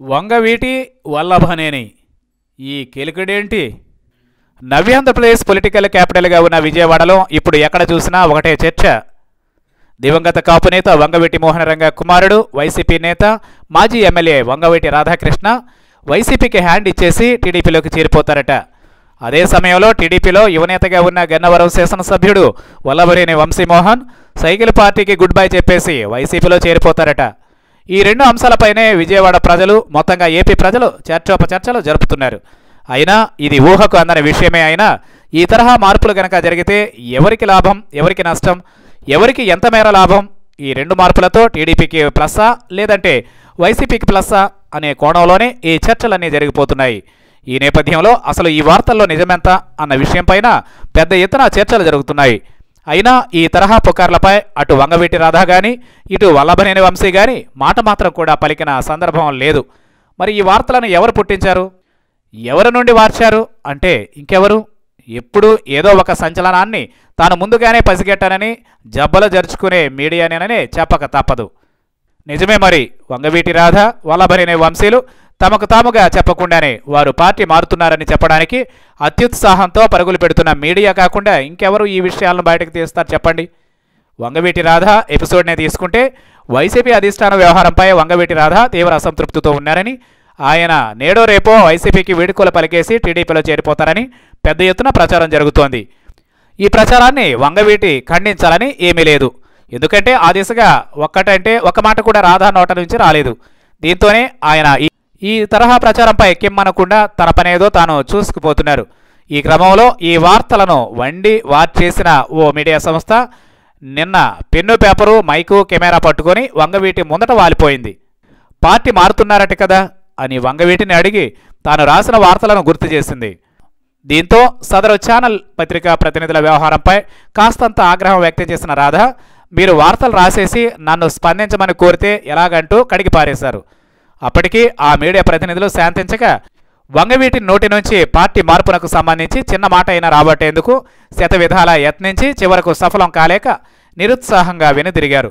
వంగవీటి వల్లభనేని ఈ కెలికడేంటి నవ్యాంధ్రప్రదేశ్ పొలిటికల్ క్యాపిటల్గా ఉన్న విజయవాడలో ఇప్పుడు ఎక్కడ చూసినా ఒకటే చర్చ దివంగత కాపు నేత వంగవీటి మోహనరంగ కుమారుడు వైసీపీ నేత మాజీ ఎమ్మెల్యే వంగవీటి రాధాకృష్ణ వైసీపీకి హ్యాండ్ ఇచ్చేసి టీడీపీలోకి చేరిపోతారట అదే సమయంలో టీడీపీలో యువనేతగా ఉన్న గన్నవరం శాసనసభ్యుడు వల్లభనేని వంశీమోహన్ సైకిల్ పార్టీకి గుడ్ బై చెప్పేసి వైసీపీలో చేరిపోతారట ఈ రెండు అంశాలపైనే విజయవాడ ప్రజలు మొత్తంగా ఏపీ ప్రజలు చర్చోపచర్చలు జరుపుతున్నారు అయినా ఇది ఊహకు అందని విషయమే అయినా ఈ తరహా మార్పులు గనక జరిగితే ఎవరికి లాభం ఎవరికి నష్టం ఎవరికి ఎంత మేర లాభం ఈ రెండు మార్పులతో టీడీపీకి ప్లస్సా లేదంటే వైసీపీకి ప్లస్సా అనే కోణంలోనే ఈ చర్చలన్నీ జరిగిపోతున్నాయి ఈ నేపథ్యంలో అసలు ఈ వార్తల్లో నిజమెంత అన్న విషయంపైన పెద్ద ఎత్తున చర్చలు జరుగుతున్నాయి అయినా ఈ తరహా పుకార్లపై అటు వంగవీటి రాధా గాని ఇటు వల్లభనేని వంశీ గాని మాట మాత్రం కూడా పలికిన సందర్భం లేదు మరి ఈ వార్తలను ఎవరు పుట్టించారు ఎవరి నుండి వార్చారు అంటే ఇంకెవరు ఎప్పుడు ఏదో ఒక సంచలనాన్ని తాను ముందుగానే పసిగట్టానని జబ్బలు జరుచుకునే మీడియానేనని చెప్పక తప్పదు నిజమే మరి వంగవీటి రాధ వల్లభనేని వంశీలు తమకు తాముగా చెప్పకుండానే వారు పార్టీ మారుతున్నారని చెప్పడానికి అత్యుత్సాహంతో పరుగులు పెడుతున్న మీడియా కాకుండా ఇంకెవరు ఈ విషయాలను బయటకు తీస్తారు చెప్పండి వంగవీటి రాధ ఎపిసోడ్నే తీసుకుంటే వైసీపీ అధిష్టాన వ్యవహారంపై వంగవీటి రాధ తీవ్ర అసంతృప్తితో ఉన్నారని ఆయన నేడో రేపో వైసీపీకి వీడుకోలు పలికేసి టీడీపీలో చేరిపోతారని పెద్ద ఎత్తున ప్రచారం జరుగుతోంది ఈ ప్రచారాన్ని వంగవీటి ఖండించాలని ఏమీ లేదు ఎందుకంటే ఆ దిశగా ఒక్కటంటే ఒక మాట కూడా రాధా నోట నుంచి రాలేదు దీంతోనే ఆయన ఈ- ఈ తరహా ప్రచారంపై కిమ్మనకుండా తన పనేదో తాను చూసుకుపోతున్నారు ఈ క్రమంలో ఈ వార్తలను వండి వార్ చేసిన ఓ మీడియా సంస్థ నిన్న పెన్ను పేపరు మైకు కెమెరా పట్టుకొని వంగవీటి ముందట వాలిపోయింది పార్టీ మారుతున్నారట కదా అని వంగవీటిని అడిగి తాను రాసిన వార్తలను గుర్తు చేసింది దీంతో సదరు ఛానల్ పత్రికా ప్రతినిధుల వ్యవహారంపై కాస్తంత ఆగ్రహం వ్యక్తం చేసిన రాధ మీరు వార్తలు రాసేసి నన్ను స్పందించమని కోరితే ఎలాగంటూ కడిగి పారేశారు అప్పటికి ఆ మీడియా ప్రతినిధులు శాంతించక వంగవీటి నోటి నుంచి పార్టీ మార్పునకు సంబంధించి చిన్న మాట అయినా రాబట్టేందుకు శత విధాల యత్నించి చివరకు సఫలం కాలేక నిరుత్సాహంగా వెనుదిరిగారు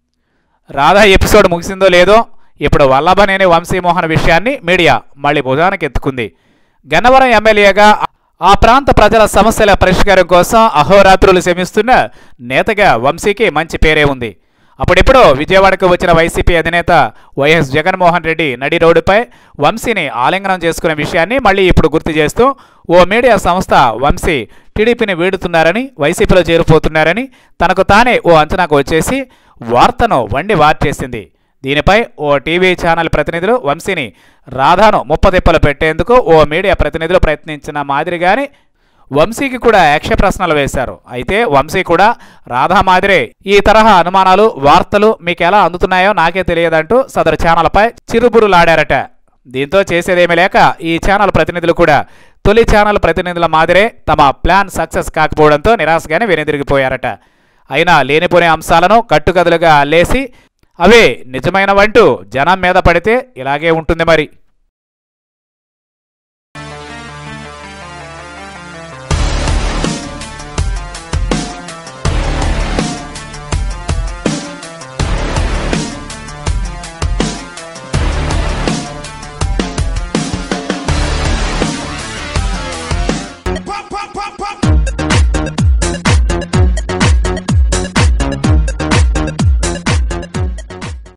రాధా ఎపిసోడ్ ముగిసిందో లేదో ఇప్పుడు వల్లభనేని వంశీమోహన్ విషయాన్ని మీడియా మళ్ళీ భుజానికి ఎత్తుకుంది గన్నవరం ఎమ్మెల్యేగా ఆ ప్రాంత ప్రజల సమస్యల పరిష్కారం కోసం అహోరాత్రులు శ్రమిస్తున్న నేతగా వంశీకి మంచి పేరే ఉంది అప్పుడెప్పుడో విజయవాడకు వచ్చిన వైసీపీ అధినేత వైఎస్ జగన్మోహన్ రెడ్డి నడి రోడ్డుపై వంశీని ఆలింగనం చేసుకున్న విషయాన్ని మళ్ళీ ఇప్పుడు గుర్తు చేస్తూ ఓ మీడియా సంస్థ వంశీ టీడీపీని వీడుతున్నారని వైసీపీలో చేరిపోతున్నారని తనకు తానే ఓ అంచనాకు వచ్చేసి వార్తను వండి వార్చేసింది దీనిపై ఓ టీవీ ఛానల్ ప్రతినిధులు వంశీని రాధాను ముప్పతిప్పలు పెట్టేందుకు ఓ మీడియా ప్రతినిధులు ప్రయత్నించిన మాదిరిగానే వంశీకి కూడా యక్ష ప్రశ్నలు వేశారు అయితే వంశీ కూడా రాధా మాదిరే ఈ తరహా అనుమానాలు వార్తలు మీకు ఎలా అందుతున్నాయో నాకే తెలియదంటూ సదరు ఛానల్పై చిరుబురులాడారట దీంతో చేసేదేమీ లేక ఈ ఛానల్ ప్రతినిధులు కూడా తొలి ఛానల్ ప్రతినిధుల మాదిరే తమ ప్లాన్ సక్సెస్ కాకపోవడంతో నిరాశగానే వెనుదిరిగిపోయారట అయినా లేనిపోని అంశాలను కట్టుకథలుగా అల్లేసి అవే నిజమైనవంటూ జనం మీద పడితే ఇలాగే ఉంటుంది మరి